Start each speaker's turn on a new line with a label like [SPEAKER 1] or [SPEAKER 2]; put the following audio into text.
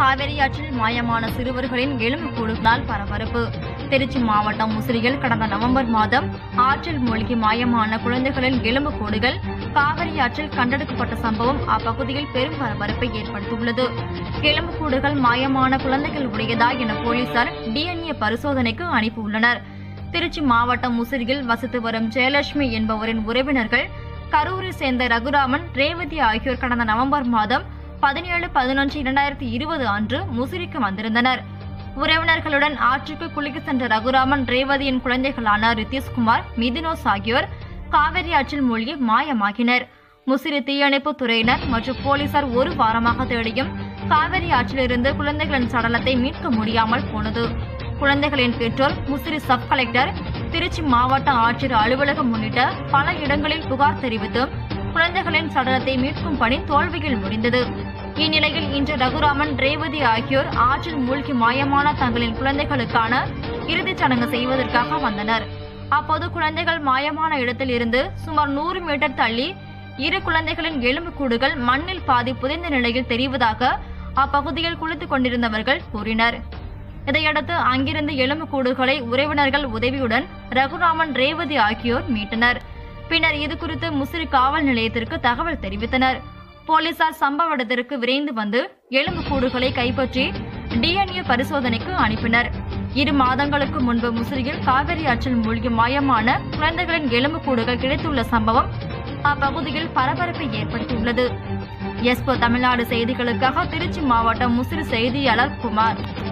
[SPEAKER 1] காவிரி ஆற்றில் மாயமான சிறுவர்களின் எலும்புக்கூடுகளால் பரபரப்பு திருச்சி மாவட்டம் முசிறியில் கடந்த நவம்பர் மாதம் ஆற்றில் மூழ்கி மாயமான குழந்தைகளின் எலும்புக்கூடுகள் காவிரி ஆற்றில் கண்டெடுக்கப்பட்ட சம்பவம் அப்பகுதியில் பெரும் பரபரப்பை ஏற்படுத்தியுள்ளது எலும்புக்கூடுகள் மாயமான குழந்தைகள் உடையதா என போலீசார் டிஎன்ஏ பரிசோதனைக்கு அனுப்பியுள்ளனர் திருச்சி மாவட்டம் முசிறியில் வசித்து வரும் ஜெயலட்சுமி என்பவரின் உறவினர்கள் கரூரை சேர்ந்த ரகுராமன் ரேவதி ஆகியோர் கடந்த நவம்பர் மாதம் பதினேழு பதினொன்று இரண்டாயிரத்தி இருபது அன்று முசிறிக்கு வந்திருந்தனர் உறவினர்களுடன் ஆற்றுக்கு குளிக்க சென்ற ரகுராமன் ரேவதியின் குழந்தைகளான ரித்தீஷ்குமார் மிதினோஸ் ஆகியோர் காவிரி ஆற்றில் மூழ்கி மாயமாகினர் முசிறி தீயணைப்பு துறையினர் மற்றும் போலீசார் ஒரு வாரமாக தேடியும் காவிரி ஆற்றிலிருந்து குழந்தைகளின் சடலத்தை மீட்க முடியாமல் போனது குழந்தைகளின் பெற்றோர் முசிறி சப் கலெக்டர் திருச்சி மாவட்ட ஆட்சியர் அலுவலகம் உள்ளிட்ட பல இடங்களில் புகார் தெரிவித்தும் குழந்தைகளின் சடலத்தை மீட்கும் பணி தோல்வியில் முடிந்தது இந்நிலையில் இன்று ரகுராமன் ரேவதி ஆகியோர் ஆற்றில் மூழ்கி மாயமான தங்களின் குழந்தைகளுக்கான இறுதிச் சடங்கு செய்வதற்காக வந்தனர் அப்போது குழந்தைகள் மாயமான இடத்தில் இருந்து சுமார் நூறு மீட்டர் தள்ளி இரு குழந்தைகளின் எலும்புக்கூடுகள் மண்ணில் பாதி புதைந்த நிலையில் தெரிவதாக அப்பகுதியில் குளித்துக் கொண்டிருந்தவர்கள் கூறினர் இதையடுத்து அங்கிருந்து எலும்புக்கூடுகளை உறவினர்கள் உதவியுடன் ரகுராமன் ரேவதி ஆகியோர் மீட்டனர் பின்னர் இதுகுறித்து முசிறி காவல் நிலையத்திற்கு தகவல் தெரிவித்தனர் போலீசார் சம்பவ இடத்திற்கு விரைந்து வந்து எலும்புக்கூடுகளை கைப்பற்றி டிஎன்ஏ பரிசோதனைக்கு அனுப்பினர் இரு மாதங்களுக்கு முன்பு முசிறியில் காவிரி ஆற்றில் மூழ்கி மாயமான குழந்தைகளின் எலும்புக்கூடுகள் கிடைத்துள்ள சம்பவம் அப்பகுதியில் பரபரப்பை ஏற்படுத்தியுள்ளது எஸ்போ தமிழ்நாடு செய்திகளுக்காக திருச்சி மாவட்டம் முசிறி செய்தியாளர் குமார்